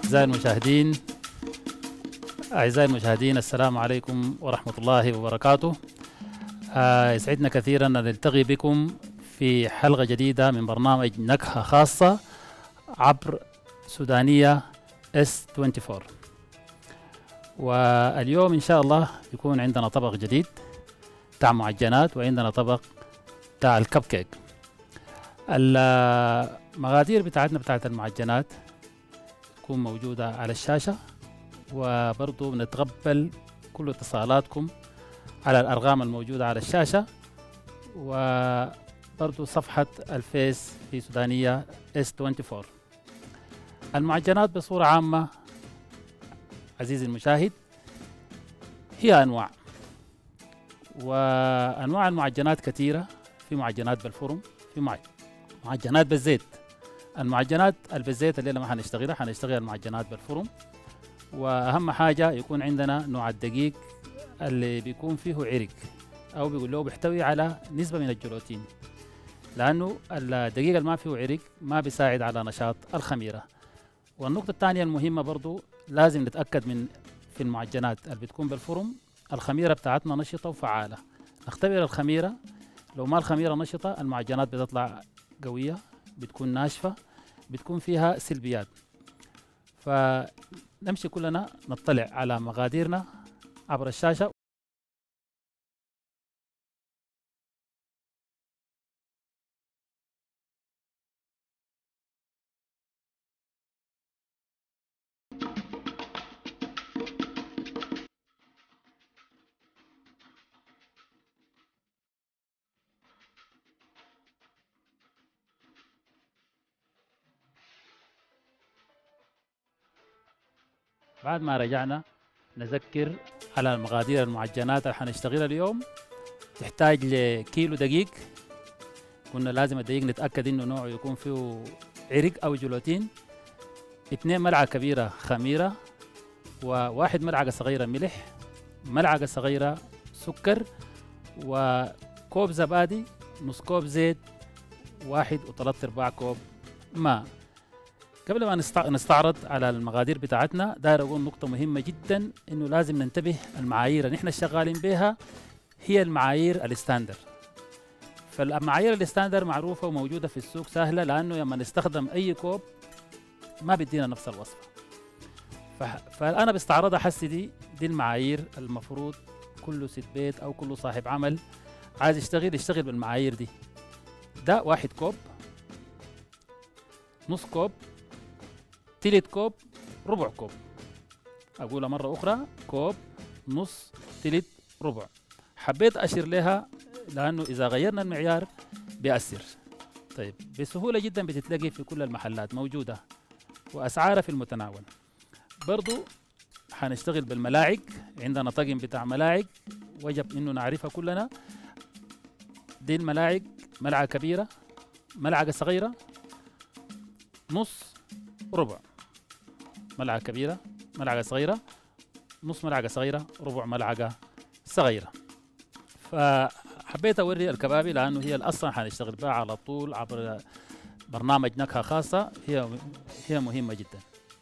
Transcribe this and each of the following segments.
أعزائي المشاهدين أعزائي المشاهدين السلام عليكم ورحمة الله وبركاته آه، يسعدنا كثيرا أن نلتقي بكم في حلقة جديدة من برنامج نكهة خاصة عبر سودانية اس 24 واليوم إن شاء الله يكون عندنا طبق جديد بتاع معجنات وعندنا طبق بتاع الكب كيك المقادير بتاعتنا بتاعت المعجنات تكون موجودة على الشاشة وبرضو بنتقبل كل اتصالاتكم على الأرقام الموجودة على الشاشة وبرضو صفحة الفيس في سودانية اس 24 المعجنات بصورة عامة عزيزي المشاهد هي أنواع وأنواع المعجنات كثيرة في معجنات بالفرن في مع- معجنات بالزيت المعجنات اللي بالزيت الليلة ما حنشتغلها حنشتغل المعجنات بالفرن وأهم حاجة يكون عندنا نوع الدقيق اللي بيكون فيه عرق أو بيقول له بيحتوي على نسبة من الجلوتين لأنه الدقيق اللي ما فيه عرق ما بيساعد على نشاط الخميرة والنقطة الثانية المهمة برضو لازم نتأكد من في المعجنات اللي بتكون بالفرن الخميرة بتاعتنا نشطة وفعالة نختبر الخميرة لو ما الخميرة نشطة المعجنات بتطلع قوية بتكون ناشفة بتكون فيها سلبيات فنمشي كلنا نطلع على مقاديرنا عبر الشاشة بعد ما رجعنا نذكر على المقادير المعجنات اللي حنشتغلها اليوم تحتاج لكيلو دقيق قلنا لازم الدقيق نتأكد انه نوعه يكون فيه عرق او جلوتين اثنين ملعقة كبيرة خميرة وواحد ملعقة صغيرة ملح ملعقة صغيرة سكر وكوب زبادي نص كوب زيت واحد وثلاثة ارباع كوب ماء قبل ما نستع- نستعرض على المقادير بتاعتنا داير اقول نقطة مهمة جدا انه لازم ننتبه المعايير اللي احنا شغالين بها هي المعايير الستاندر فالمعايير الستاندر معروفة وموجودة في السوق سهلة لأنه لما نستخدم أي كوب ما بيدينا نفس الوصفة فح- فأنا بستعرضها حسي دي دي المعايير المفروض كل ست بيت أو كل صاحب عمل عايز يشتغل يشتغل بالمعايير دي ده واحد كوب نص كوب تلت كوب ربع كوب أقولها مرة أخرى كوب نص تلت ربع حبيت أشير لها لأنه إذا غيرنا المعيار بيأثر طيب بسهولة جدا بتتلاقي في كل المحلات موجودة وأسعارها في المتناول برضو حنشتغل بالملاعق عندنا طقم بتاع ملاعق وجب إنه نعرفها كلنا دي الملاعق ملعقة كبيرة ملعقة صغيرة نص ربع ملعقة كبيرة ملعقة صغيرة نص ملعقة صغيرة ربع ملعقة صغيرة فحبيت أوري الكبابي لأنه هي الأصلا حنشتغل بها على طول عبر برنامج نكهة خاصة هي هي مهمة جدا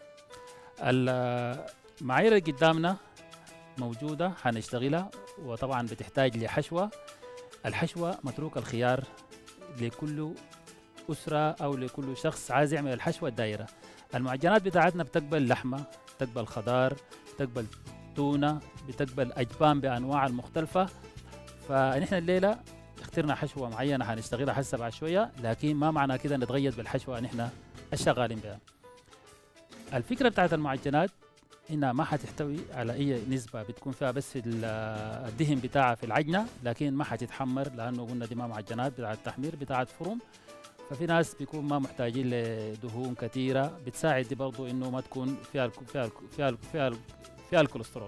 المعايير اللي قدامنا موجودة حنشتغلها وطبعا بتحتاج لحشوة الحشوة متروك الخيار لكل أسرة أو لكل شخص عايز يعمل الحشوة الدائرة المعجنات بتاعتنا بتقبل لحمة بتقبل خضار بتقبل تونة بتقبل أجبان بأنواع المختلفة فنحن الليلة اخترنا حشوة معينة حنشتغلها حسب بعد شوية لكن ما معنى كده نتغير بالحشوة نحن الشغالين بها الفكرة بتاعت المعجنات انها ما حتحتوي على اي نسبة بتكون فيها بس ال- الدهن بتاعها في العجنة لكن ما حتتحمر لانه قلنا دي ما معجنات بتاعت تحمير بتاعت فرن ففي ناس بيكون ما محتاجين لدهون كثيرة بتساعد دي برضو انه ما تكون فيها الك- فيها الك- فيها الك- فيها الك- فيها الكوليسترول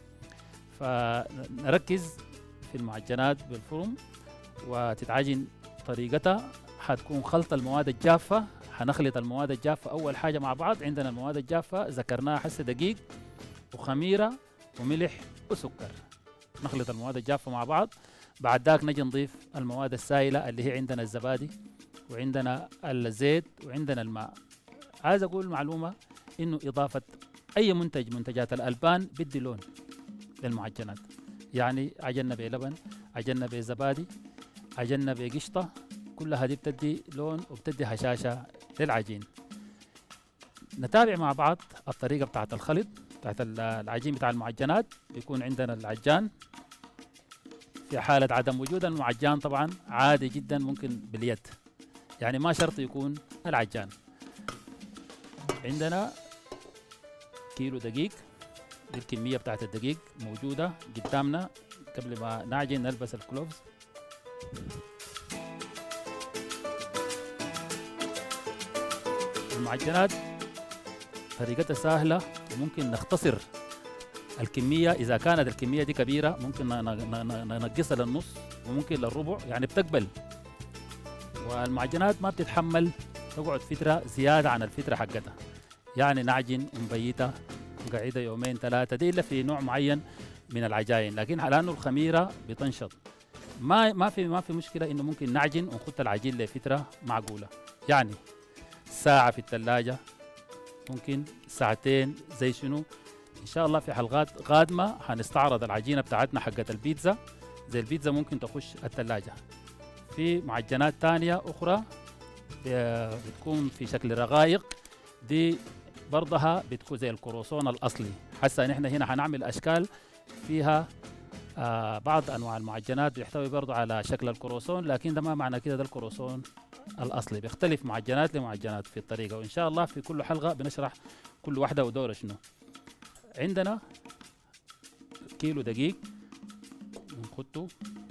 فنركز في المعجنات بالفرن وتتعجن طريقتها حتكون خلط المواد الجافة حنخلط المواد الجافة أول حاجة مع بعض عندنا المواد الجافة ذكرناها حسي دقيق وخميرة وملح وسكر نخلط المواد الجافة مع بعض بعد ذاك نجي نضيف المواد السائلة اللي هي عندنا الزبادي وعندنا الزيت وعندنا الماء عايز أقول معلومة انه اضافه اي منتج منتجات الالبان بدي لون للمعجنات يعني عجلنا بلبن عجلنا بزبادي عجلنا بقشطه كلها دي بتدي لون وبتدي هشاشه للعجين نتابع مع بعض الطريقه بتاعت الخلط بتاعت العجين بتاع المعجنات بيكون عندنا العجان في حالة عدم وجود المعجان طبعا عادي جدا ممكن باليد يعني ما شرط يكون العجان عندنا كيلو دقيق دي الكمية بتاعت الدقيق موجودة قدامنا قبل ما نعجن نلبس الكلوفز المعجنات طريقتها سهلة وممكن نختصر الكمية إذا كانت الكمية دي كبيرة ممكن ننقصها للنص وممكن للربع يعني بتقبل والمعجنات ما بتتحمل تقعد فترة زيادة عن الفترة حقتها يعني نعجن مبيتة قاعدة يومين ثلاثة دي إلا في نوع معين من العجائن لكن لأنه الخميرة بتنشط ما ما في ما في مشكلة إنه ممكن نعجن ونخد العجين لفترة معقولة يعني ساعة في الثلاجة ممكن ساعتين زي شنو ان شاء الله في حلقات قادمه هنستعرض العجينه بتاعتنا حقت البيتزا زي البيتزا ممكن تخش الثلاجه في معجنات تانية اخرى بتكون في شكل رقائق دي برضها بتكون زي الكروسون الاصلي حتى نحن هنا هنعمل اشكال فيها آه بعض انواع المعجنات بيحتوي برضه على شكل الكروسون لكن ده ما معنى كده ده الكروسون الاصلي بيختلف معجنات لمعجنات في الطريقه وان شاء الله في كل حلقه بنشرح كل واحده ودورها شنو عندنا كيلو دقيق نخده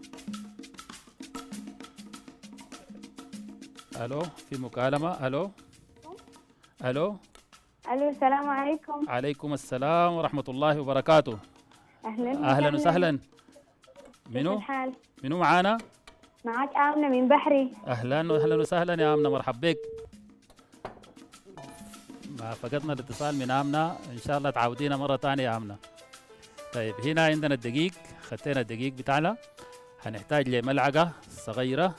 الو في مكالمه الو الو الو السلام عليكم عليكم السلام ورحمه الله وبركاته اهلا اهلا وسهلا منو الحال منو معانا معك آمنة من بحري اهلا واهلا وسهلا يا امنه مرحب بك ما فقدنا الاتصال من امنه ان شاء الله تعودينا مره ثانيه يا امنه طيب هنا عندنا الدقيق خدينا الدقيق بتاعنا هنحتاج لملعقه صغيره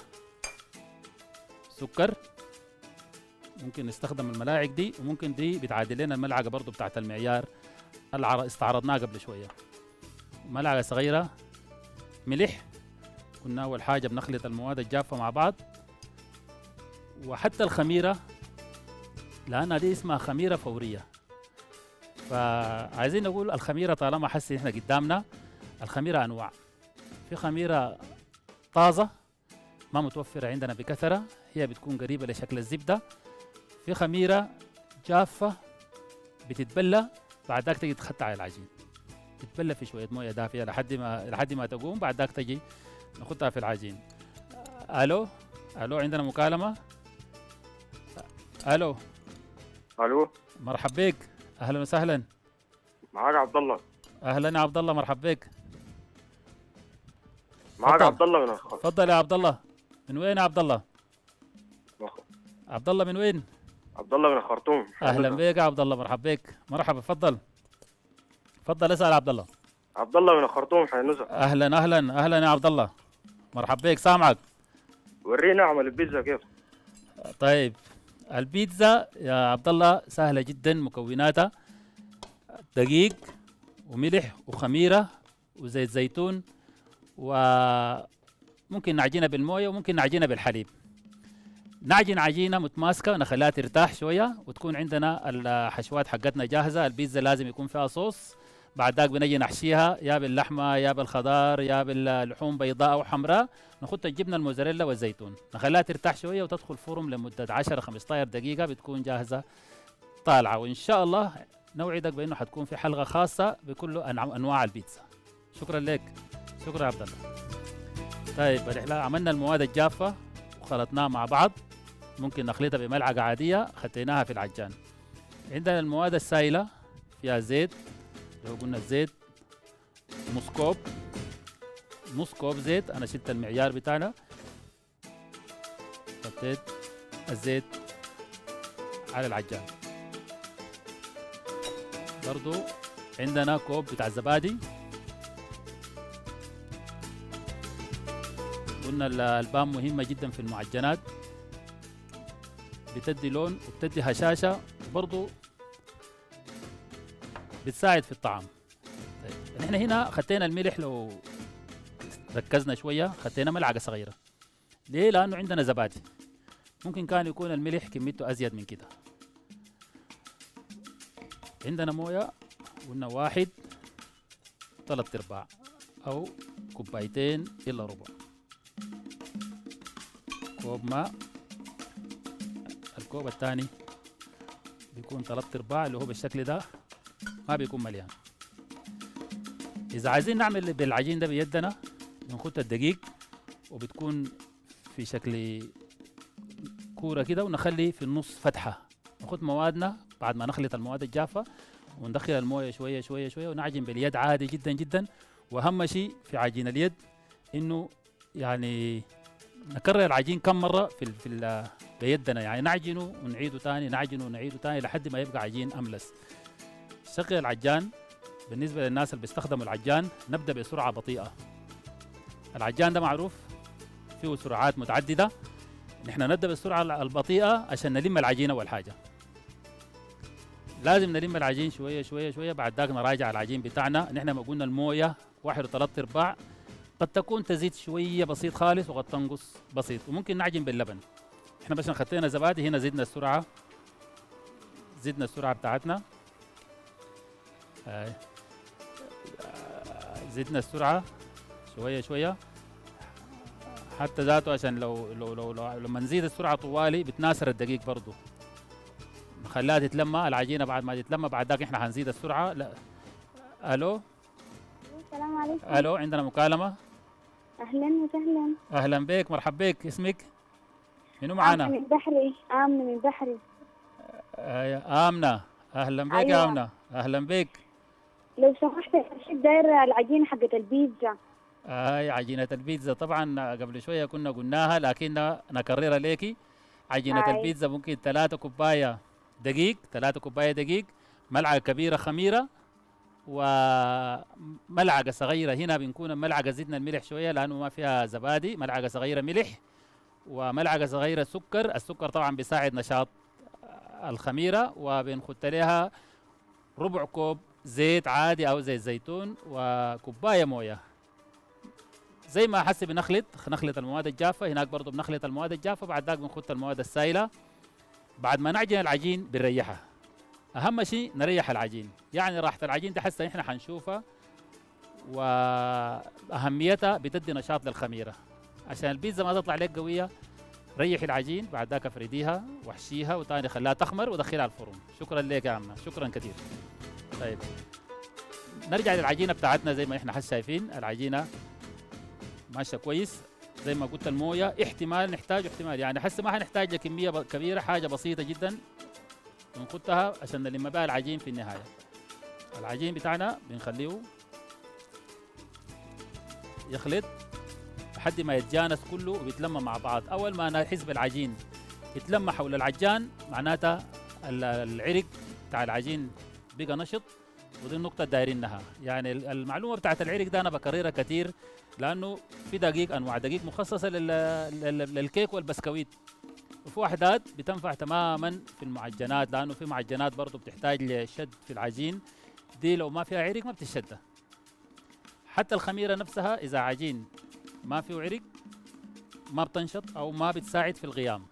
سكر ممكن نستخدم الملاعق دي وممكن دي بتعادل لنا الملعقه برضو بتاعت المعيار اللي استعرضناه قبل شويه ملعقه صغيره ملح كنا اول حاجه بنخلط المواد الجافه مع بعض وحتى الخميره لانها دي اسمها خميره فوريه فعايزين نقول الخميره طالما حسي احنا قدامنا الخميره انواع في خميره طازه ما متوفره عندنا بكثره هي بتكون قريبه لشكل الزبده في خميره جافه بتتبلى بعد ذاك تجي تخطى على العجين تتبلى في شويه مويه دافيه لحد ما لحد ما تقوم بعد ذاك تجي نحطها في العجين الو الو عندنا مكالمه الو الو مرحب بك اهلا وسهلا معاك عبد الله اهلا يا عبد الله مرحب بك معاك تفضل. عبد الله من الخ- تفضل يا عبد الله من وين يا عبد الله مخ- عبد الله من وين عبد الله من الخرطوم اهلا بك يا عبد الله مرحب بك مرحبا تفضل تفضل اسال عبد الله عبد الله من الخرطوم حينزل اهلا اهلا اهلا يا عبد الله مرحب بك سامعك ورينا اعمل البيتزا كيف طيب البيتزا يا عبد الله سهله جدا مكوناتها دقيق وملح وخميره وزيت زيتون وممكن نعجنها بالمويه وممكن نعجنها بالحليب نعجن عجينه متماسكه نخليها ترتاح شويه وتكون عندنا الحشوات حقتنا جاهزه البيتزا لازم يكون فيها صوص بعد ذاك بنجي نحشيها يا باللحمه يا بالخضار يا باللحوم بيضاء او حمراء نخط الجبنه الموزاريلا والزيتون نخليها ترتاح شويه وتدخل فرن لمده 10 15 دقيقه بتكون جاهزه طالعه وان شاء الله نوعدك بانه حتكون في حلقه خاصه بكل أنع- انواع البيتزا شكرا لك شكرا يا عبد الله طيب احنا عملنا المواد الجافه وخلطناها مع بعض ممكن نخلطها بملعقه عاديه خطيناها في العجان عندنا المواد السائله فيها زيت اللي هو قلنا الزيت نص كوب نص كوب زيت انا شلت المعيار بتاعنا حطيت الزيت على العجان برضو عندنا كوب بتاع الزبادي قلنا ال- البام مهمة جدا في المعجنات بتدي لون وبتدي هشاشة وبرضو بتساعد في الطعام طيب نحن هنا خدينا الملح لو ركزنا شويه خدينا ملعقه صغيره ليه لانه عندنا زبادي ممكن كان يكون الملح كميته ازيد من كده عندنا مويه قلنا واحد ثلاث ارباع او كوبايتين الا ربع كوب ماء الكوب الثاني بيكون ثلاث ارباع اللي هو بالشكل ده ما بيكون مليان اذا عايزين نعمل بالعجين ده بيدنا بنخد الدقيق وبتكون في شكل كوره كده ونخلي في النص فتحه ناخد موادنا بعد ما نخلط المواد الجافه وندخل المويه شويه شويه شويه ونعجن باليد عادي جدا جدا واهم شيء في عجين اليد انه يعني نكرر العجين كم مره في ال في ال بيدنا يعني نعجنه ونعيده ثاني نعجنه ونعيده ثاني لحد ما يبقى عجين املس شغل العجان بالنسبه للناس اللي بيستخدموا العجان نبدا بسرعه بطيئه العجان ده معروف فيه سرعات متعدده نحن نبدا بالسرعه البطيئه عشان نلم العجين اول حاجه لازم نلم العجين شويه شويه شويه بعد ذاك نراجع العجين بتاعنا نحن ما قلنا المويه واحد وثلاث ارباع قد تكون تزيد شويه بسيط خالص وقد تنقص بسيط وممكن نعجن باللبن احنا بس خطينا زبادي هنا زدنا السرعه زدنا السرعه بتاعتنا هاي زدنا السرعه شويه شويه حتى ذاته عشان لو لو لو, لو لما نزيد السرعه طوالي بتناسر الدقيق برضه نخليها تتلمى العجينه بعد ما تتلمى بعد ذاك احنا حنزيد السرعه لا الو السلام عليكم الو عندنا مكالمه اهلا وسهلا اهلا بك مرحبا بك اسمك منو آمنة معانا من بحري آمنة من بحري آه، امنه اهلا بك يا أيوة. امنه اهلا بك لو سمحت يا رشيد داير العجينة حقت البيتزا هاي عجينة البيتزا طبعا قبل شوية كنا قلناها لكن نكررها ليكي عجينة هاي. البيتزا ممكن ثلاثة كوباية دقيق ثلاثة كوباية دقيق ملعقة كبيرة خميرة وملعقة صغيرة هنا بنكون ملعقة زدنا الملح شوية لأنه ما فيها زبادي ملعقة صغيرة ملح وملعقة صغيرة سكر السكر طبعا بيساعد نشاط الخميرة وبنخت لها ربع كوب زيت عادي أو زيت زيتون وكوباية موية زي ما حسي بنخلط نخلط المواد الجافة هناك برضو بنخلط المواد الجافة بعد ذاك بنخت المواد السائلة بعد ما نعجن العجين بنريحها أهم شيء نريح العجين يعني راحة العجين دي حسه احنا حنشوفها وأهميتها بتدي نشاط للخميرة عشان البيتزا ما تطلع لك قوية ريحي العجين بعد ذاك افرديها وحشيها وتاني خليها تخمر ودخلها الفرن شكرا لك يا عمنا شكرا كثير طيب نرجع للعجينه بتاعتنا زي ما احنا حس شايفين العجينه ماشيه كويس زي ما قلت المويه احتمال نحتاج احتمال يعني حس ما حنحتاج لكميه ب- كبيره حاجه بسيطه جدا بنخدها عشان نلم بها العجين في النهايه العجين بتاعنا بنخليه يخلط لحد ما يتجانس كله وبيتلمى مع بعض اول ما نحس بالعجين يتلمى حول العجان معناتها ال- العرق بتاع العجين بقى نشط ودي النقطة دايرينها يعني ال- المعلومة بتاعت العرق ده أنا بكررها كتير لأنه في دقيق أنواع دقيق مخصصة لل... لل... للكيك والبسكويت وفي وحدات بتنفع تماما في المعجنات لأنه في معجنات برضو بتحتاج لشد في العجين دي لو ما فيها عرق ما بتشد حتى الخميرة نفسها إذا عجين ما فيه عرق ما بتنشط أو ما بتساعد في القيام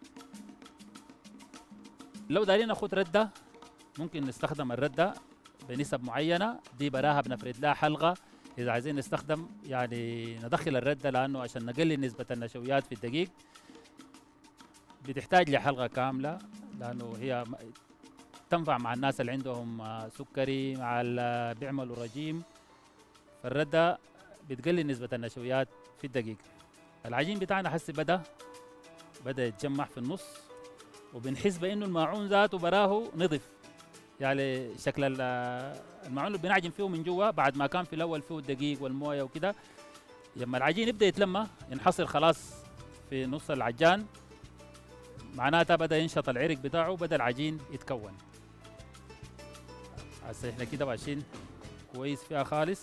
لو دارين ناخد ردة ممكن نستخدم الردة بنسب معينة دي براها بنفرد لها حلقة إذا عايزين نستخدم يعني ندخل الردة لأنه عشان نقلل نسبة النشويات في الدقيق بتحتاج لحلقة كاملة لأنه هي م- تنفع مع الناس اللي عندهم آه، سكري مع اللي بيعملوا رجيم فالردة بتقلل نسبة النشويات في الدقيق العجين بتاعنا حسي بدأ بدأ يتجمع في النص وبنحس بأنه الماعون ذاته براه نضف يعني شكل ال- الماعون اللي بنعجن فيه من جوا بعد ما كان في الاول فيه الدقيق والمويه وكده لما العجين يبدا يتلمى ينحصر خلاص في نص العجان معناتها بدا ينشط العرق بتاعه بدا العجين يتكون هسه احنا كده ماشيين كويس فيها خالص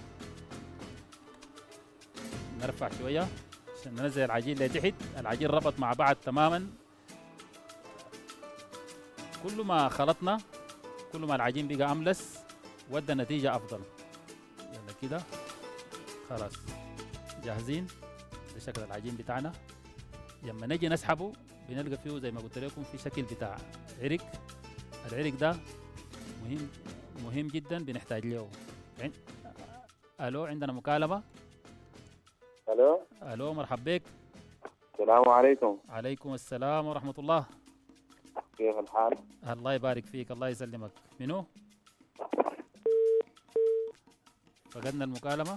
نرفع شويه عشان ننزل العجين لتحت العجين ربط مع بعض تماما كل ما خلطنا كل ما العجين بقى املس ودى نتيجة أفضل يلا كده خلاص جاهزين ده شكل العجين بتاعنا لما نجي نسحبه بنلقى فيه زي ما قلت لكم في شكل بتاع عرق العرق ده مهم مهم جدا بنحتاج له عن... الو عندنا مكالمة الو الو مرحب بك السلام عليكم عليكم السلام ورحمة الله كيف الحال؟ الله يبارك فيك الله يسلمك منو فقدنا المكالمة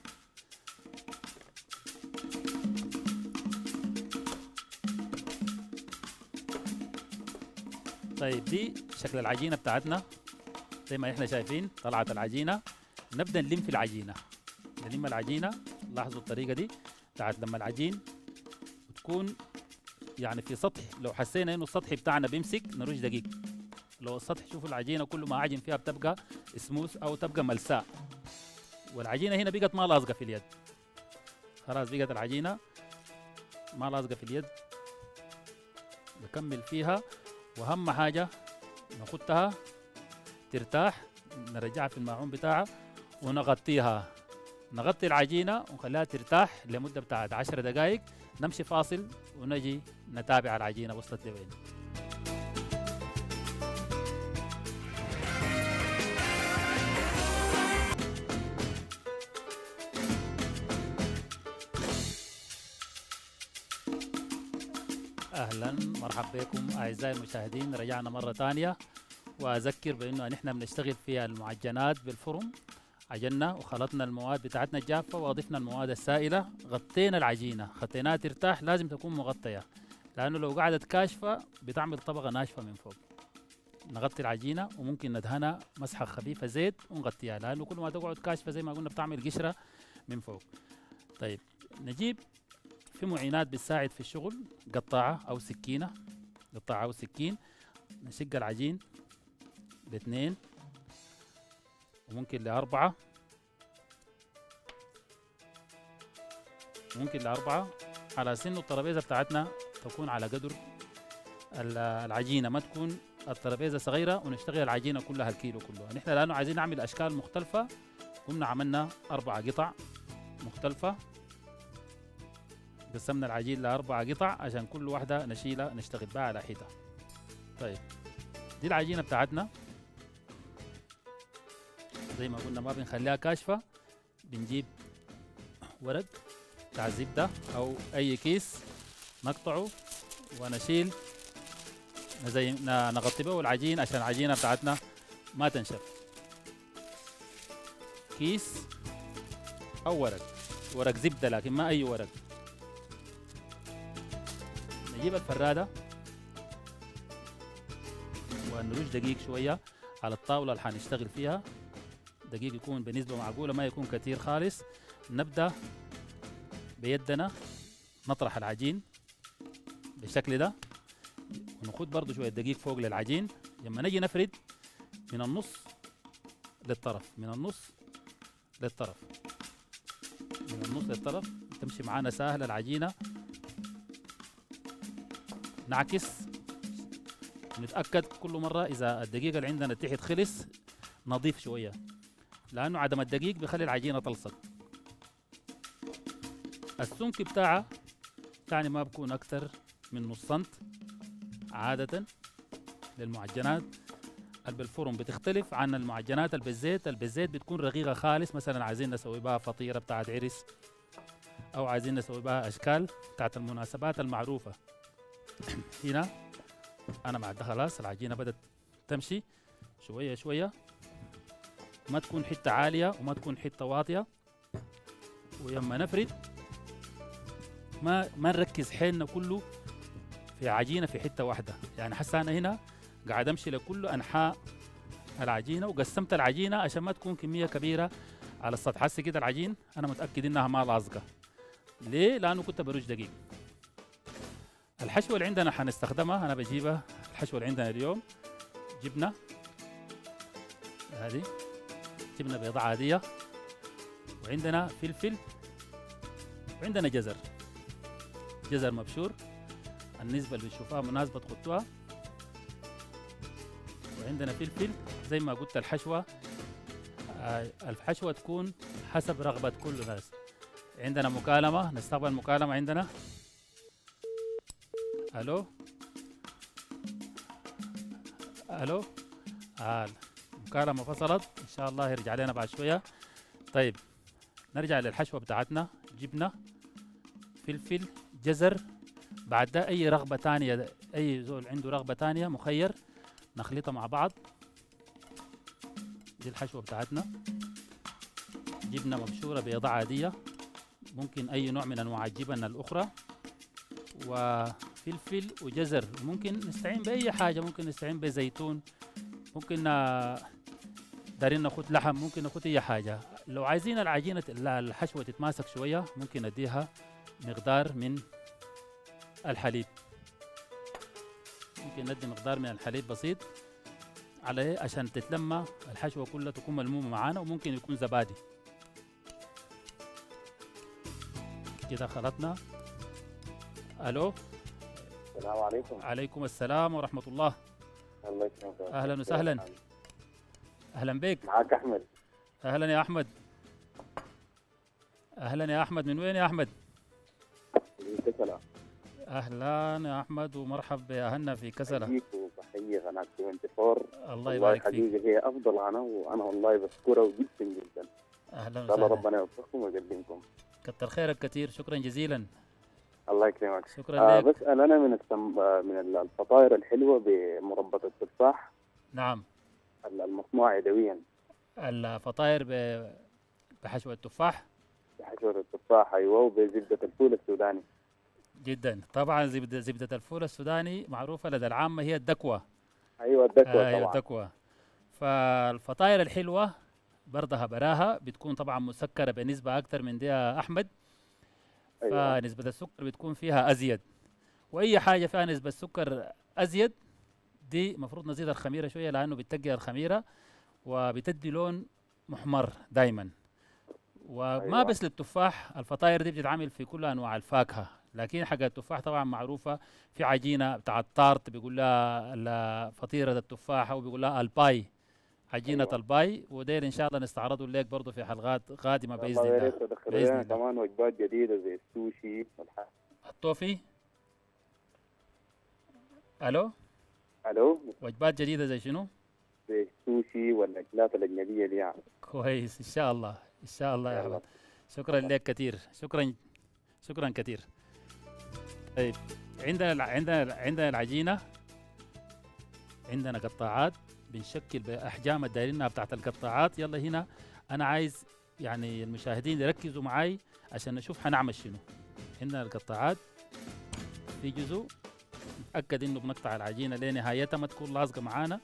طيب دي شكل العجينة بتاعتنا زي ما احنا شايفين طلعت العجينة نبدأ نلم في العجينة نلم العجينة لاحظوا الطريقة دي بتاعت لما العجين تكون يعني في سطح لو حسينا انه السطح بتاعنا بيمسك نرش دقيق لو السطح شوفوا العجينه كل ما عجن فيها بتبقى سموث او تبقى ملساء والعجينه هنا بقت ما لازقه في اليد خلاص بقت العجينه ما لازقه في اليد نكمل فيها واهم حاجه نخدها ترتاح نرجعها في الماعون بتاعها ونغطيها نغطي العجينه ونخليها ترتاح لمده بتاعت 10 دقائق نمشي فاصل ونجي نتابع العجينه وصلت لوين اهلا مرحبا بكم اعزائي المشاهدين رجعنا مره ثانيه واذكر بانه نحن بنشتغل في المعجنات بالفرن عجنا وخلطنا المواد بتاعتنا الجافه واضفنا المواد السائله غطينا العجينه خطيناها ترتاح لازم تكون مغطيه لانه لو قعدت كاشفه بتعمل طبقه ناشفه من فوق نغطي العجينه وممكن ندهنها مسحه خفيفه زيت ونغطيها لانه كل ما تقعد كاشفه زي ما قلنا بتعمل قشره من فوق طيب نجيب في معينات بتساعد في الشغل قطاعه او سكينه قطاعه او سكين نشق العجين باثنين وممكن لأربعة ممكن لأربعة على سن الترابيزة بتاعتنا تكون على قدر ال- العجينة ما تكون الترابيزة صغيرة ونشتغل العجينة كلها الكيلو كله نحن لأنه عايزين نعمل أشكال مختلفة قمنا عملنا أربعة قطع مختلفة قسمنا العجين لأربعة قطع عشان كل واحدة نشيلها نشتغل بها على حدة طيب دي العجينة بتاعتنا زي ما قلنا ما بنخليها كاشفة بنجيب ورق بتاع زبدة أو أي كيس نقطعه ونشيل زي ن- نغطي به العجين عشان العجينة بتاعتنا ما تنشف كيس أو ورق ورق زبدة لكن ما أي ورق نجيب الفرادة ونرش دقيق شوية على الطاولة اللي حنشتغل فيها دقيق يكون بنسبة معقولة ما يكون كتير خالص نبدأ بيدنا نطرح العجين بالشكل ده ونخد برضو شوية دقيق فوق للعجين لما نجي نفرد من النص للطرف من النص للطرف من النص للطرف تمشي معانا سهلة العجينة نعكس نتأكد كل مرة إذا الدقيق اللي عندنا تحت خلص نضيف شوية لأنه عدم الدقيق بيخلي العجينة تلصق السمك بتاعها يعني ما بكون أكثر من نص سنت عادة للمعجنات اللي بالفرن بتختلف عن المعجنات اللي بالزيت اللي بالزيت بتكون رقيقة خالص مثلا عايزين نسوي بها فطيرة بتاعت عرس أو عايزين نسوي بها أشكال بتاعت المناسبات المعروفة هنا أنا مع ده خلاص العجينة بدأت تمشي شوية شوية ما تكون حتة عالية وما تكون حتة واطية ولما نفرد ما ما نركز حيلنا كله في عجينة في حتة واحدة يعني حاسة أنا هنا قاعد أمشي لكل أنحاء العجينة وقسمت العجينة عشان ما تكون كمية كبيرة على السطح هسه كده العجين أنا متأكد إنها ما لاصقة ليه؟ لأنه كنت برش دقيق الحشوة اللي عندنا حنستخدمها أنا بجيبها الحشوة اللي عندنا اليوم جبنة هذه جبنة بيضاء عادية وعندنا فلفل وعندنا جزر جزر مبشور النسبة اللي بتشوفوها مناسبة تحطوها وعندنا فلفل زي ما قلت الحشوة آه، الحشوة تكون حسب رغبة كل الناس عندنا مكالمة نستقبل مكالمة عندنا ألو ألو آه المكالمة فصلت إن شاء الله يرجع لنا بعد شوية طيب نرجع للحشوة بتاعتنا جبنة فلفل جزر بعد ده أي رغبة تانية أي زول عنده رغبة تانية مخير نخلطها مع بعض دي الحشوة بتاعتنا جبنة مبشورة بيضة عادية ممكن أي نوع من أنواع الجبن الأخرى وفلفل وجزر ممكن نستعين بأي حاجة ممكن نستعين بزيتون ممكن آه، دارين ناخد لحم ممكن ناخد أي حاجة لو عايزين العجينة لا، الحشوة تتماسك شوية ممكن نديها مقدار من الحليب ممكن ندي مقدار من الحليب بسيط على إيه؟ عشان تتلمى الحشوة كلها تكون ملمومة معانا وممكن يكون زبادي كده خلطنا الو السلام عليكم عليكم السلام ورحمة الله الله يسلمك أهلاً وسهلاً. أهلا بك معاك احمد أهلا يا أحمد أهلا يا أحمد من وين يا أحمد من كسلة أهلا يا أحمد ومرحب يا هنا في كسلة بحييك وبحيي قناة 24 الله والله يبارك فيك حقيقة هي أفضل قناة وأنا والله بشكرها جدا جدا أهلا إن شاء الله وسهلا ربنا يوفقكم ويقدمكم كتر خيرك كثير شكرا جزيلا الله يكرمك شكرا آه لك بسأل أنا من التم... آه، من الفطاير الحلوة بمربى التفاح نعم المصنوع يدويا الفطاير ب- بحشوة التفاح بحشوة التفاح أيوة وبزبدة الفول السوداني جدا طبعا زبدة زبدة الفول السوداني معروفة لدى العامة هي الدكوة أيوة الدكوة ايوه طبعا الدكوة فالفطاير الحلوة برضها براها بتكون طبعا مسكرة بنسبة أكثر من دي يا أحمد أيوة فنسبة السكر بتكون فيها أزيد وأي حاجة فيها نسبة سكر أزيد دي مفروض نزيد الخميرة شوية لأنه بتقي الخميرة وبتدي لون محمر دايما وما أيوة. بس للتفاح الفطاير دي بتتعمل في كل أنواع الفاكهة لكن حاجة التفاح طبعا معروفة في عجينة بتاع الطارت بيقول لها ال- فطيرة التفاح أو بيقول لها الباي عجينة أيوة. الباي ودير إن شاء الله نستعرضه لك برضه في حلقات قادمة بإذن الله يا الله ريت تدخل بإذن لنا الله. كمان وجبات جديدة زي السوشي والح... الطوفي ألو ألو وجبات جديدة زي شنو؟ زي السوشي والأكلات الأجنبية دي يعني كويس ان شاء الله ان شاء الله يا يلا. احمد شكرا لك كثير شكرا شكرا كثير طيب عندنا الع- عندنا الع- عندنا العجينه عندنا قطاعات بنشكل باحجام الدايرينها بتاعت القطاعات يلا هنا انا عايز يعني المشاهدين يركزوا معي عشان نشوف حنعمل شنو عندنا القطاعات في جزء نتاكد انه بنقطع العجينه لنهايتها ما تكون لاصقه معانا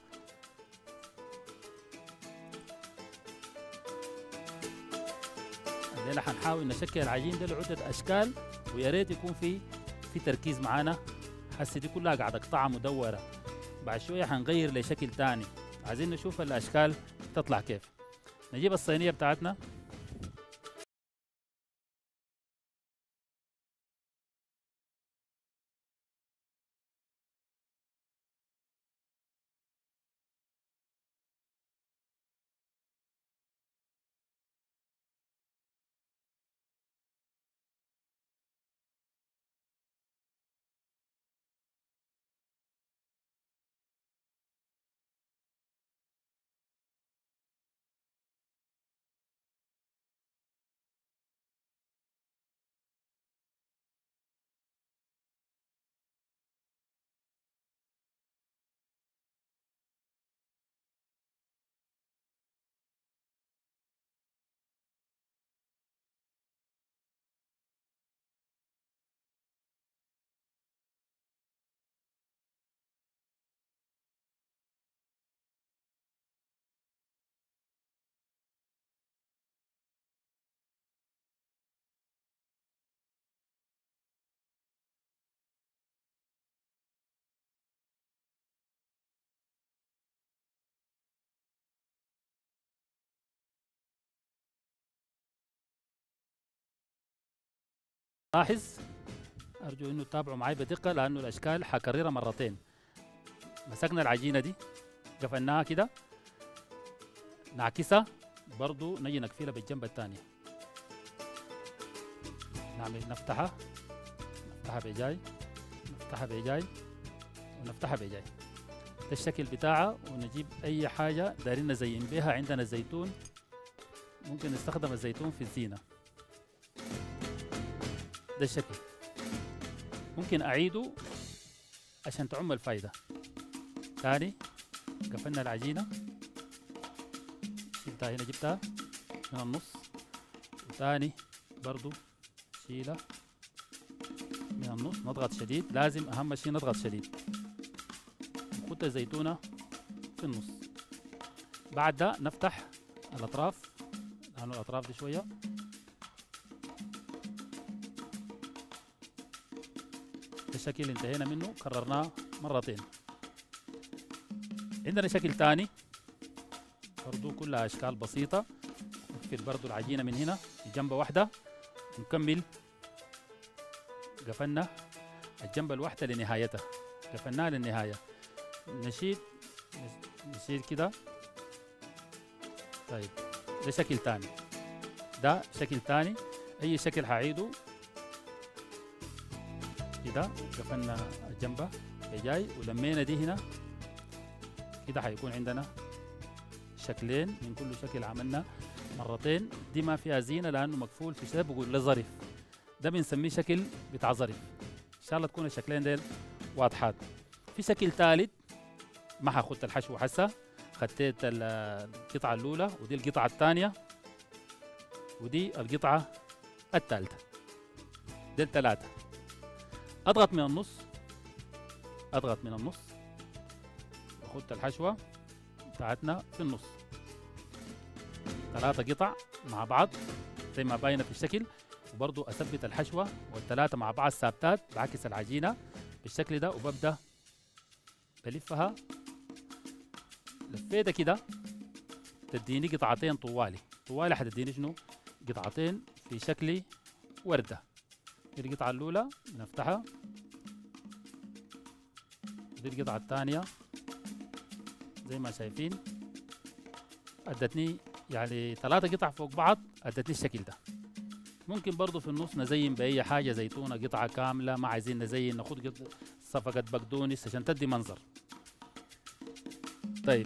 الليله حنحاول نشكل العجين ده لعده اشكال ويا ريت يكون في في تركيز معانا حسي دي كلها قاعده قطعه مدوره بعد شويه حنغير لشكل تاني عايزين نشوف الاشكال تطلع كيف نجيب الصينيه بتاعتنا لاحظ ارجو انه تتابعوا معي بدقه لانه الاشكال حكررها مرتين مسكنا العجينه دي قفلناها كده نعكسها برضو نجي نقفلها بالجنب الثاني نعمل نفتحها نفتحها بجاي نفتحها بجاي ونفتحها بجاي ده الشكل بتاعها ونجيب اي حاجة دارين نزين بها عندنا زيتون ممكن نستخدم الزيتون في الزينة ده الشكل ممكن أعيده عشان تعم الفايدة تاني قفلنا العجينة شلتها هنا جبتها من النص وتاني برضو شيلها من النص نضغط شديد لازم أهم شيء نضغط شديد نحط الزيتونة في النص بعد ده نفتح الأطراف لأنه الأطراف دي شوية ده الشكل انتهينا منه كررناه مرتين عندنا شكل تاني برضو كلها أشكال بسيطة نقفل برضو العجينة من هنا في جنبة واحدة نكمل قفلنا الجنبة الواحدة لنهايتها قفلناها للنهاية نشيل نشيل كده طيب ده شكل تاني ده شكل تاني أي شكل هعيده كده قفلنا الجنبة جاي ولمينا دي هنا كده حيكون عندنا شكلين من كل شكل عملنا مرتين دي ما فيها زينة لأنه مقفول في شيء بقول له ظرف ده بنسميه شكل بتاع ظرف إن شاء الله تكون الشكلين ديل واضحات في شكل ثالث ما حاخد الحشو حسا خديت القطعة الأولى ودي القطعة الثانية ودي القطعة الثالثة دي الثلاثة أضغط من النص أضغط من النص وأخد الحشوة بتاعتنا في النص ثلاثة قطع مع بعض زي ما باينة في الشكل وبرضو أثبت الحشوة والثلاثة مع بعض ثابتات بعكس العجينة بالشكل ده وببدأ بلفها لفيتها كده تديني قطعتين طوالي طوالي حتديني شنو قطعتين في شكل وردة دي القطعة الأولى بنفتحها دي القطعة الثانية زي ما شايفين ادتني يعني ثلاثة قطع فوق بعض ادتني الشكل ده ممكن برضو في النص نزين بأي حاجة زيتونة قطعة كاملة ما عايزين نزين ناخد قط- صفقة بقدونس عشان تدي منظر طيب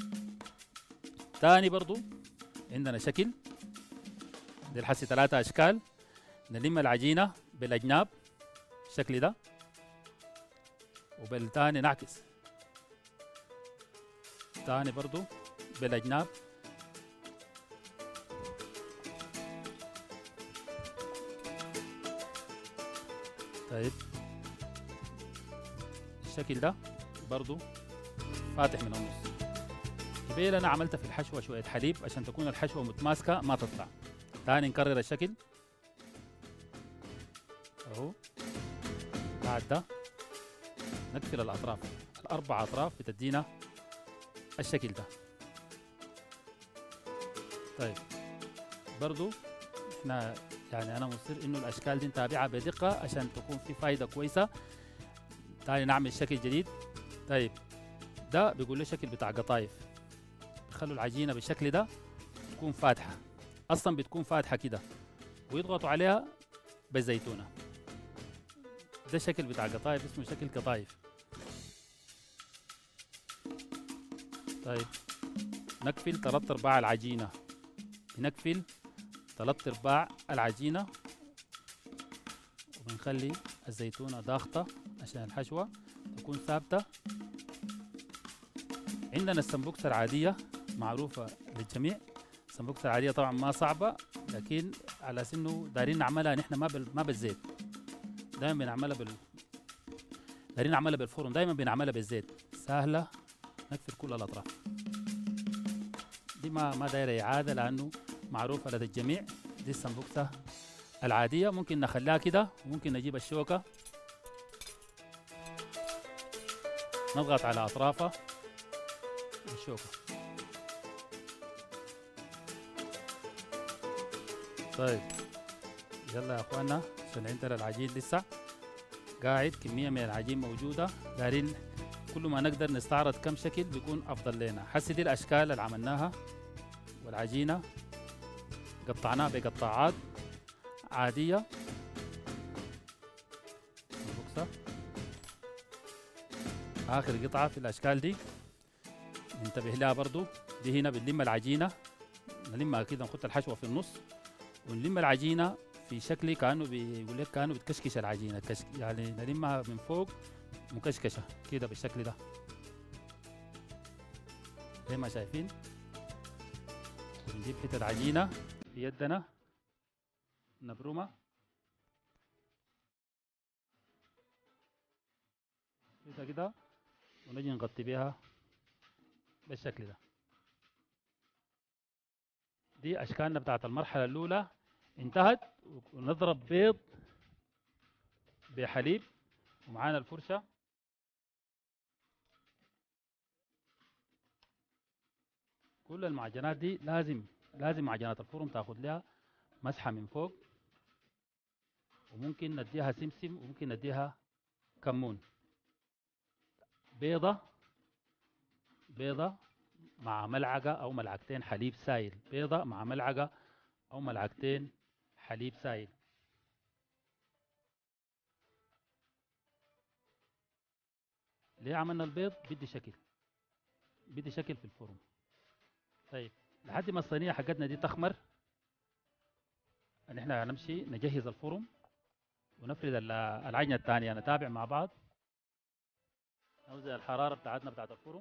تاني برضو عندنا شكل دي الحسي ثلاثة أشكال نلم العجينة بالأجناب بالشكل ده وبالتاني نعكس تاني برضو بالأجناب طيب الشكل ده برضو فاتح من النص قبيل انا عملت في الحشوه شويه حليب عشان تكون الحشوه متماسكه ما تطلع تاني نكرر الشكل اهو بعد ده نقفل الاطراف الاربع اطراف بتدينا الشكل ده طيب برضو احنا يعني انا مصر انه الاشكال دي نتابعها بدقه عشان تكون في فايده كويسه تاني نعمل شكل جديد طيب ده بيقول له شكل بتاع قطايف بيخلوا العجينه بالشكل ده تكون فاتحه اصلا بتكون فاتحه كده ويضغطوا عليها بزيتونه ده شكل بتاع قطايف اسمه شكل قطايف طيب نقفل ثلاث ارباع العجينه بنقفل ثلاث ارباع العجينه وبنخلي الزيتونه ضاغطه عشان الحشوه تكون ثابته عندنا السمبوكسه العاديه معروفه للجميع السمبوكسه العاديه طبعا ما صعبه لكن على انه دايرين نعملها نحن ما بال... ما بالزيت دائما بنعملها بال دايرين نعملها بالفرن دائما بنعملها بالزيت سهله نقفل كل الاطراف دي ما ما دايره اعاده لانه معروفه لدى الجميع دي السمبوكسه العاديه ممكن نخليها كده وممكن نجيب الشوكه نضغط على اطرافها بالشوكه طيب يلا يا اخوانا عشان عندنا العجين لسه قاعد كمية من العجين موجودة دارين كل ما نقدر نستعرض كم شكل بيكون أفضل لنا حسي دي الأشكال اللي عملناها والعجينة قطعناها بقطاعات عادية البوكسة آخر قطعة في الأشكال دي ننتبه لها برضو دي هنا بنلم العجينة نلمها كده نحط الحشوة في النص ونلم العجينة في شكل كأنه بيقول لك كأنه بتكشكش العجينة كش يعني نلمها من فوق مكشكشة كده بالشكل ده زي ما شايفين ونجيب حتة عجينة في يدنا نبرمها كده كده ونجي نغطي بيها بالشكل ده دي أشكالنا بتاعت المرحلة الأولى انتهت ونضرب بيض بحليب ومعانا الفرشة كل المعجنات دي لازم لازم معجنات الفرن تاخد لها مسحة من فوق وممكن نديها سمسم وممكن نديها كمون بيضة بيضة مع ملعقة أو ملعقتين حليب سائل بيضة مع ملعقة أو ملعقتين حليب سائل ليه عملنا البيض بدي شكل بدي شكل في الفرن طيب لحد ما الصينية حقتنا دي تخمر نحن هنمشي نجهز الفرن ونفرد ال- العجنة الثانية نتابع مع بعض نوزع الحرارة بتاعتنا بتاعت الفرن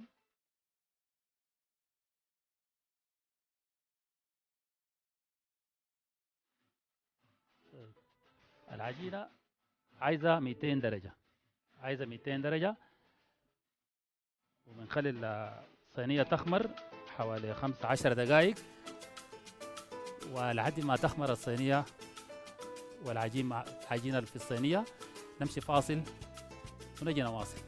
طيب. العجينة عايزة 200 درجة عايزة 200 درجة وبنخلي الصينية تخمر حوالي 15 دقائق ولحد ما تخمر الصينية والعجين مع العجينة اللي في الصينية نمشي فاصل ونجي نواصل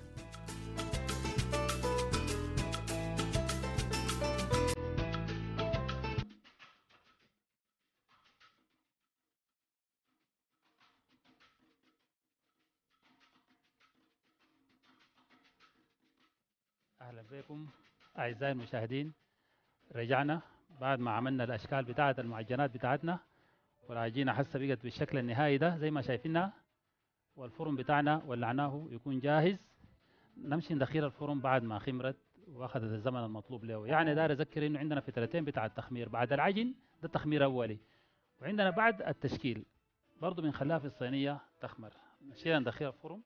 أهلا بكم أعزائي المشاهدين رجعنا بعد ما عملنا الأشكال بتاعة المعجنات بتاعتنا والعجينة حسه بقت بالشكل النهائي ده زي ما شايفينها والفرن بتاعنا ولعناه يكون جاهز نمشي ندخل الفرن بعد ما خمرت واخذت الزمن المطلوب له يعني داير اذكر انه عندنا فترتين بتاع التخمير بعد العجن ده تخمير اولي وعندنا بعد التشكيل برضه بنخليها في الصينيه تخمر نشيلها ندخلها الفرن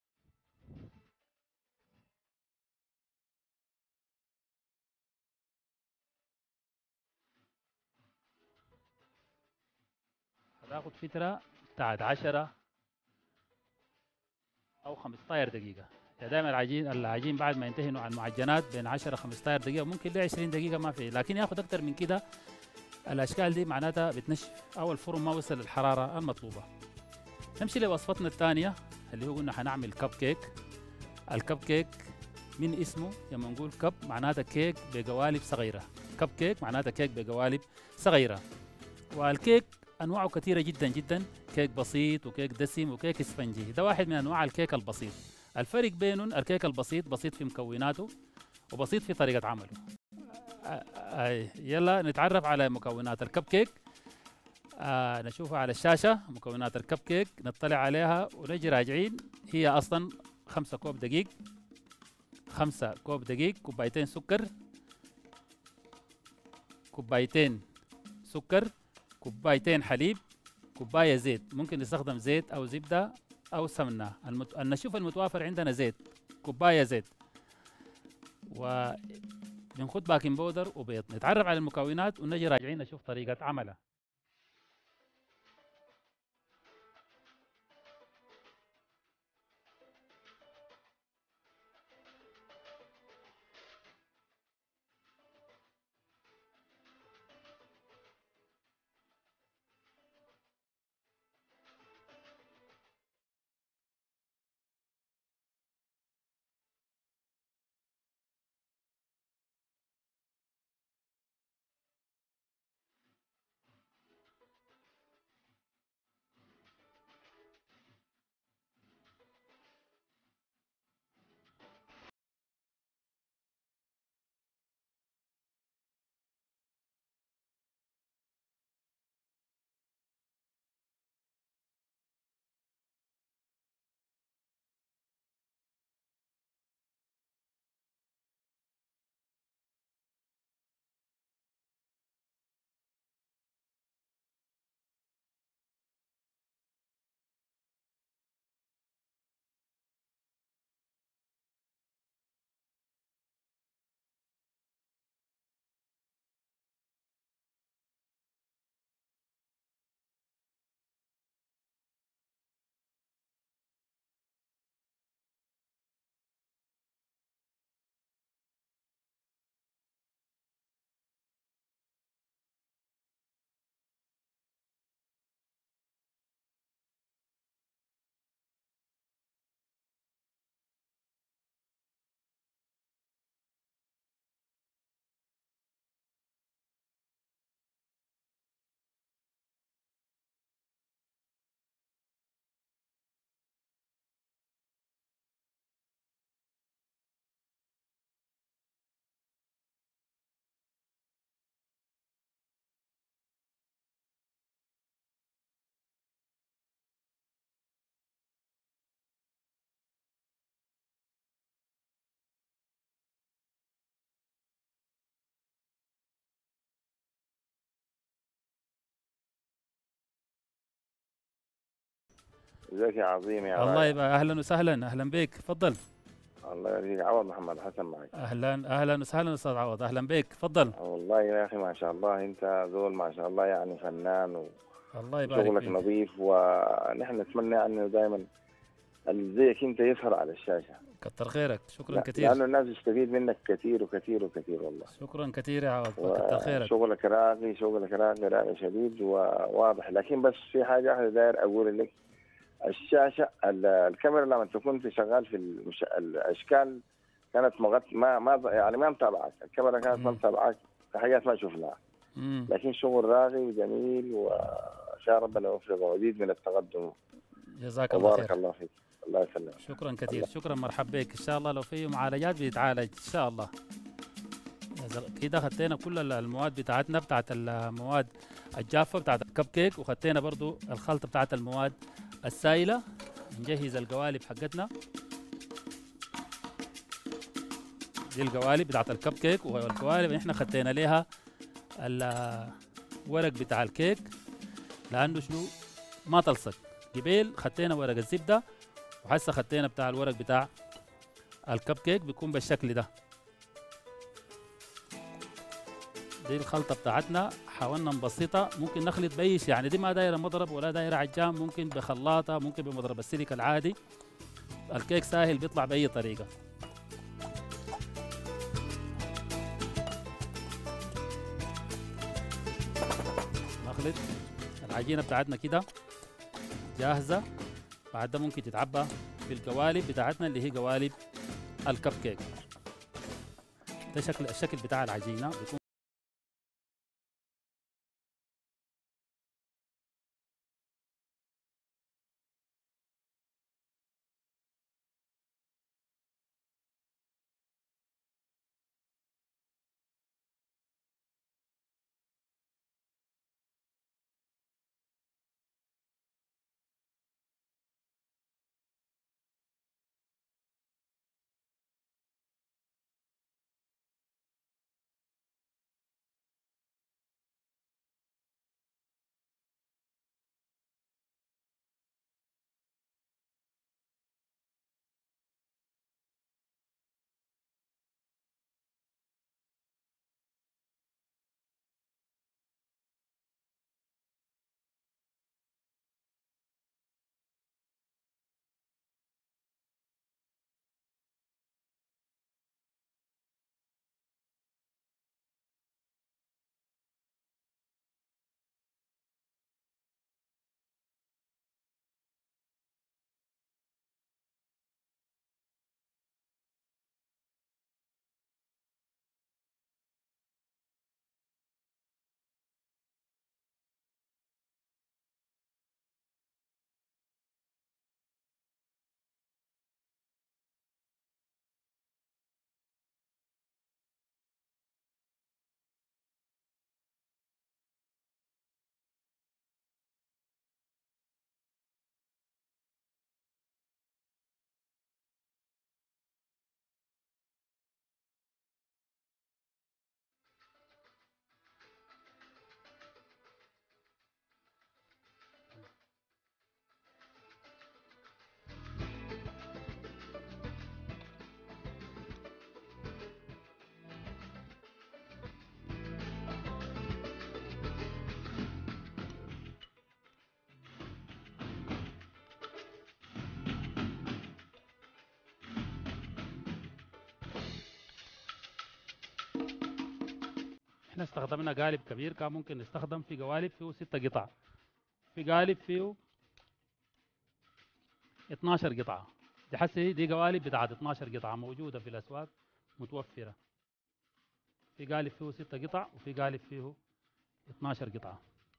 هتاخد فترة بتاعت 10 أو 15 دقيقة يعني دائما العجين العجين بعد ما ينتهي نوع المعجنات بين 10 15 دقيقة ممكن ل 20 دقيقة ما في لكن ياخد أكتر من كده الأشكال دي معناتها بتنشف أو الفرن ما وصل للحرارة المطلوبة نمشي لوصفتنا الثانية اللي هو قلنا حنعمل كب كيك الكب كيك من اسمه لما نقول كب معناتها كيك بقوالب صغيرة كب كيك معناتها كيك بقوالب صغيرة والكيك انواعه كثيره جدا جدا كيك بسيط وكيك دسم وكيك اسفنجي ده واحد من انواع الكيك البسيط الفرق بينهم الكيك البسيط بسيط في مكوناته وبسيط في طريقه عمله آه، آه، يلا نتعرف على مكونات الكب كيك آه نشوفها على الشاشه مكونات الكب كيك نطلع عليها ونجي راجعين هي اصلا خمسة كوب دقيق خمسة كوب دقيق كوبايتين سكر كوبايتين سكر كوبايتين حليب كوباية زيت ممكن نستخدم زيت أو زبدة أو سمنة المت... النشوف المتوافر عندنا زيت كوباية زيت و بنخد باكنج بودر وبيض نتعرف على المكونات ونجي راجعين نشوف طريقة عملها ازيك يا عظيم يا الله رايق؟ يبقى اهلا وسهلا اهلا بك تفضل الله يرضيك عوض محمد حسن معك اهلا اهلا وسهلا استاذ عوض اهلا بك تفضل والله يا اخي ما شاء الله انت زول ما شاء الله يعني فنان الله يبارك وشغلك فيك نظيف ونحن نتمنى انه دائما اللي زيك انت يظهر على الشاشه كتر خيرك شكرا لا- كثير لانه الناس تستفيد منك كثير وكثير وكثير والله شكرا كثير يا عوض كتر خيرك شغلك راقي شغلك راقي راقي شديد وواضح لكن بس في حاجه واحده داير اقول لك الشاشه ال- الكاميرا لما انت كنت شغال في المش... الاشكال كانت مغط... ما ما يعني ما متابعك الكاميرا كانت ما مم. متابعك في حاجات ما شفناها مم. لكن شغل راقي وجميل وشاء ربنا يوفقك ومزيد من التقدم جزاك الله وبارك خير الله فيك الله يسلمك شكرا كثير شكرا مرحبا بك ان شاء الله لو في معالجات بيتعالج ان شاء الله يا زل- كده خدينا كل ال- المواد بتاعتنا بتاعت المواد الجافه بتاعت الكب كيك وخدينا برضو الخلطه بتاعت المواد السائله نجهز القوالب حقتنا دي القوالب بتاعت الكب كيك والقوالب احنا خدينا ليها الورق بتاع الكيك لانه شنو ما تلصق قبيل خدينا ورق الزبده وهسه خدينا بتاع الورق بتاع الكب كيك بيكون بالشكل ده دي الخلطة بتاعتنا حاولنا نبسطها ممكن نخلط بيش يعني دي ما دايرة مضرب ولا دايرة عجام ممكن بخلاطة ممكن بمضرب السيليك العادي الكيك سهل بيطلع بأي طريقة نخلط العجينة بتاعتنا كده جاهزة بعد ده ممكن تتعبى في القوالب بتاعتنا اللي هي قوالب الكب كيك ده شكل الشكل بتاع العجينة بيكون احنا استخدمنا قالب كبير كان ممكن نستخدم في قوالب فيه ستة قطع في قالب فيه 12 قطعة دي حسي دي قوالب بتاعت 12 قطعة موجودة في الأسواق متوفرة في قالب فيه ستة قطع وفي قالب فيه 12 قطعة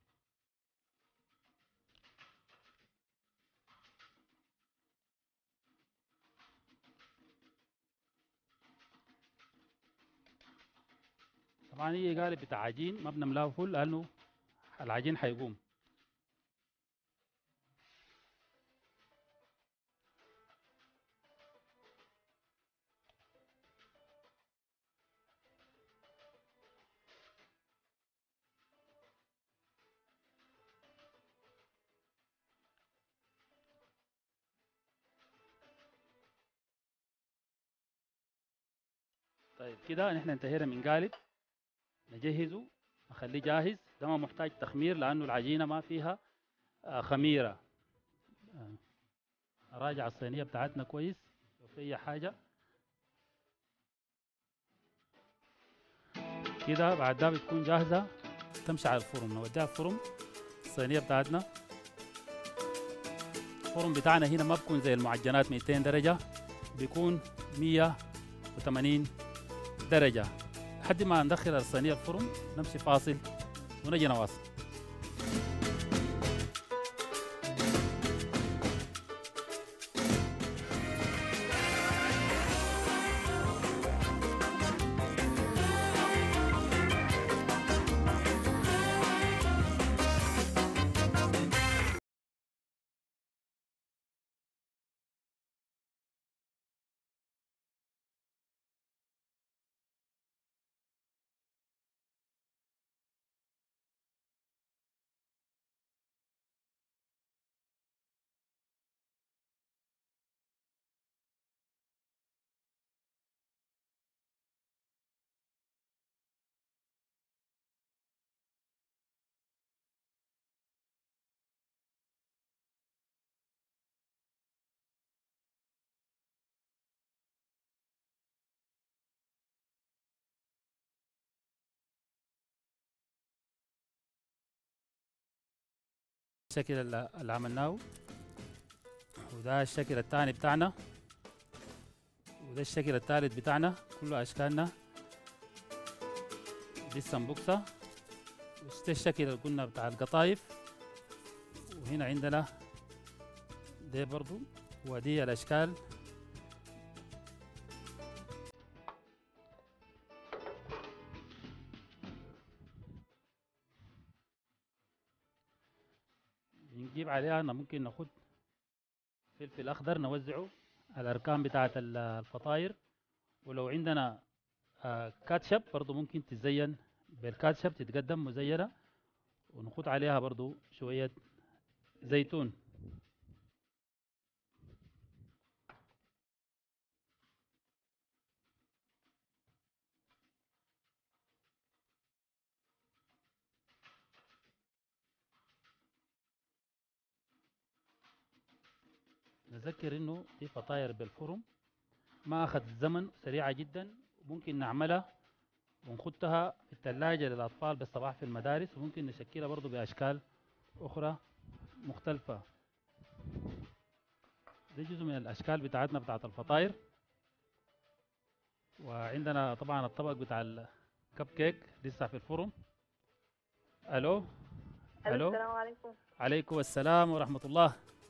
طبعا هي قالب بتاع عجين ما بنملاه فل لأنه العجين حيقوم طيب كده نحن انتهينا من قالب نجهزه نخليه جاهز ده ما محتاج تخمير لانه العجينه ما فيها آه، خميره آه، اراجع الصينيه بتاعتنا كويس لو في اي حاجه كده بعد ده بتكون جاهزه تمشي على الفرن نوديها الفرن الصينيه بتاعتنا الفرن بتاعنا هنا ما بكون زي المعجنات 200 درجه بيكون 180 درجه لحد ما ندخل الصينيه الفرن نمشي فاصل ونجي نواصل الشكل اللي اللي عملناه وده الشكل الثاني بتاعنا وده الشكل الثالث بتاعنا كله اشكالنا دي السمبوكسة وده الشكل اللي قلنا بتاع القطايف وهنا عندنا ده برضو ودي الاشكال بنجيب عليها أنا ممكن ناخد فلفل أخضر نوزعه على الأركان بتاعة ال- الفطاير ولو عندنا آه، كاتشب برضو ممكن تزين بالكاتشب تتقدم مزينة ونخد عليها برضو شوية زيتون نذكر انه دي فطاير بالفرن ما اخذت زمن سريعة جدا ممكن نعملها ونخدها في الثلاجة للأطفال بالصباح في المدارس وممكن نشكلها برضو بأشكال أخرى مختلفة دي جزء من الأشكال بتاعتنا بتاعت الفطاير وعندنا طبعا الطبق بتاع الكب كيك لسه في الفرن ألو ألو السلام عليكم عليكم السلام ورحمة الله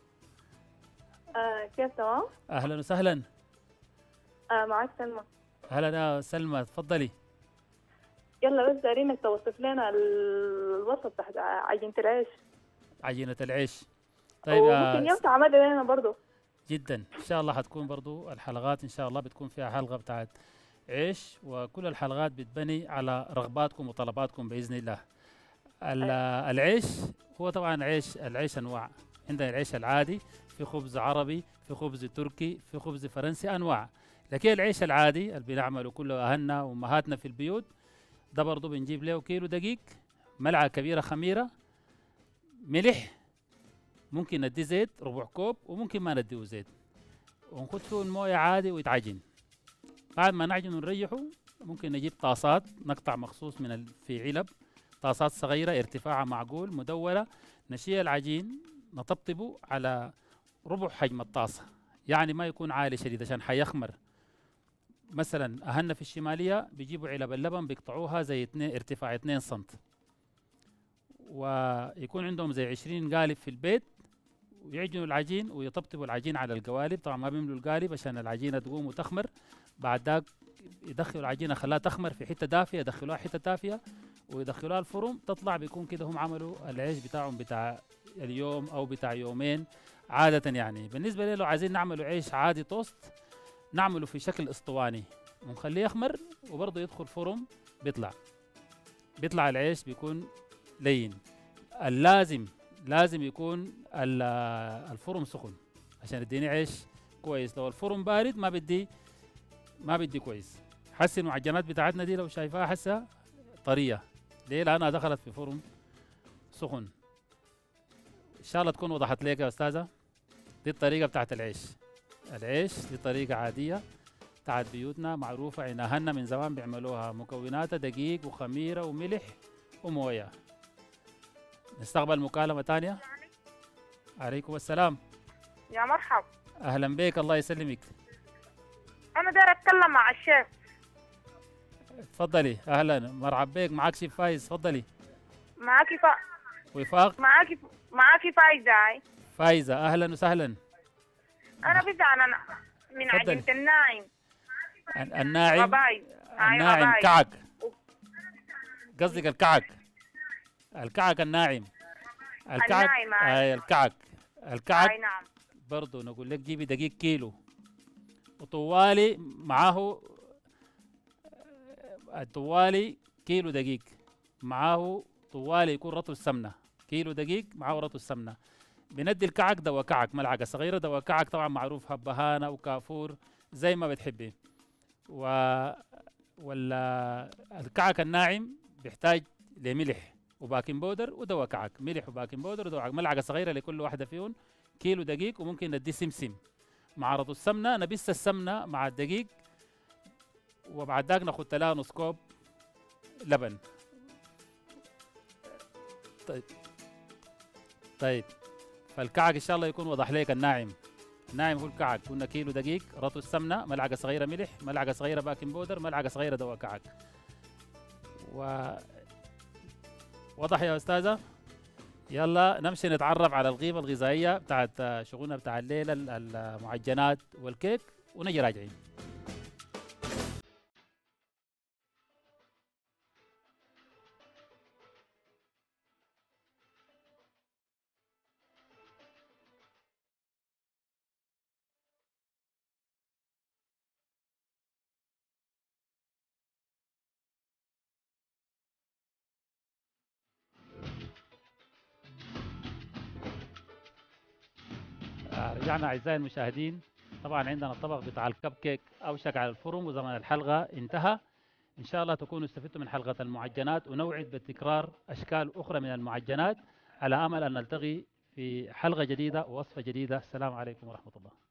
آه كيف تمام؟ أهلا وسهلا آه معك سلمى أهلا يا سلمى تفضلي يلا بس دارينك توصف لنا الوصف تحت عجينة العيش عجينة العيش طيب وممكن يا يوم تعمل لنا برضو جدا ان شاء الله حتكون برضو الحلقات ان شاء الله بتكون فيها حلقه بتاعت عيش وكل الحلقات بتبني على رغباتكم وطلباتكم باذن الله ال- العيش هو طبعا عيش العيش انواع عندنا العيش العادي في خبز عربي في خبز تركي في خبز فرنسي انواع لكن العيش العادي اللي بنعمله كله اهلنا وامهاتنا في البيوت ده برضو بنجيب له كيلو دقيق ملعقه كبيره خميره ملح ممكن ندي زيت ربع كوب وممكن ما نديه زيت ونخد فيه المويه عادي ويتعجن بعد ما نعجن ونريحه ممكن نجيب طاسات نقطع مخصوص من ال- في علب طاسات صغيرة ارتفاعها معقول مدورة نشيل العجين نطبطبه على ربع حجم الطاسة يعني ما يكون عالي شديد عشان حيخمر مثلا أهلنا في الشمالية بيجيبوا علب اللبن بيقطعوها زي اتنين ارتفاع 2 سنت ويكون عندهم زي 20 قالب في البيت ويعجنوا العجين ويطبطبوا العجين على القوالب طبعا ما بيملوا القالب عشان العجينه تقوم وتخمر بعد ذاك يدخلوا العجينه خلاها تخمر في حته دافيه يدخلوها حته دافيه ويدخلوها الفرن تطلع بيكون كده هم عملوا العيش بتاعهم بتاع اليوم او بتاع يومين عاده يعني بالنسبه لي لو عايزين نعملوا عيش عادي توست نعمله في شكل اسطواني ونخليه يخمر وبرضه يدخل فرن بيطلع بيطلع العيش بيكون لين اللازم لازم يكون ال- الفرن سخن عشان يديني عيش كويس لو الفرن بارد ما بدي ما بدي كويس حسي المعجنات بتاعتنا دي لو شايفاها حسها طريه ليه لانها دخلت في فرن سخن ان شاء الله تكون وضحت لك يا استاذه دي الطريقه بتاعت العيش العيش دي طريقه عاديه بتاعت بيوتنا معروفه عند اهلنا من زمان بيعملوها مكوناتها دقيق وخميره وملح ومويه نستقبل مكالمه تانية عليكم السلام يا مرحب اهلا بك الله يسلمك انا داير اتكلم مع الشيف تفضلي اهلا مرحب بك معك شيف فايز تفضلي معاكي فا... وفاق معاكي معاكي فايزة هاي فايزه اهلا وسهلا انا بدي انا من تفضلي. عجينة الناعم الن- الناعم غبايب هاي الناعم غبايب. كعك قصدك الكعك الكعك الناعم الكعك الناعم، هاي. آه الكعك الكعك هاي نعم برضو نقول لك جيبي دقيق كيلو وطوالي معاه آه، طوالي كيلو دقيق معاه طوالي يكون رطل السمنة كيلو دقيق معاه رطل السمنة بندي الكعك دوا كعك ملعقة صغيرة دوا كعك طبعا معروف هبهانة وكافور زي ما بتحبي و ولا الكعك الناعم بيحتاج لملح وباكنج بودر ودواء كعك ملح وباكنج بودر ودواء كعك ملعقة صغيرة لكل واحدة فيهم كيلو دقيق وممكن ندي سمسم مع رطل السمنة نبس السمنة مع الدقيق وبعد ذاك ناخد لها نص كوب لبن طيب طيب فالكعك ان شاء الله يكون وضح لك الناعم الناعم هو الكعك قلنا كيلو دقيق رطل السمنة ملعقة صغيرة ملح ملعقة صغيرة باكنج بودر ملعقة صغيرة دواء كعك و واضح يا استاذة يلا نمشي نتعرف على القيمة الغذائية بتاعت آه، شغلنا بتاع الليلة ال- المعجنات والكيك ونجي راجعين آه، رجعنا أعزائي المشاهدين طبعا عندنا الطبق بتاع الكب كيك أوشك على الفرن وزمن الحلقة انتهى إن شاء الله تكونوا استفدتوا من حلقة المعجنات ونوعد بتكرار أشكال أخرى من المعجنات على أمل أن نلتقي في حلقة جديدة ووصفة جديدة السلام عليكم ورحمة الله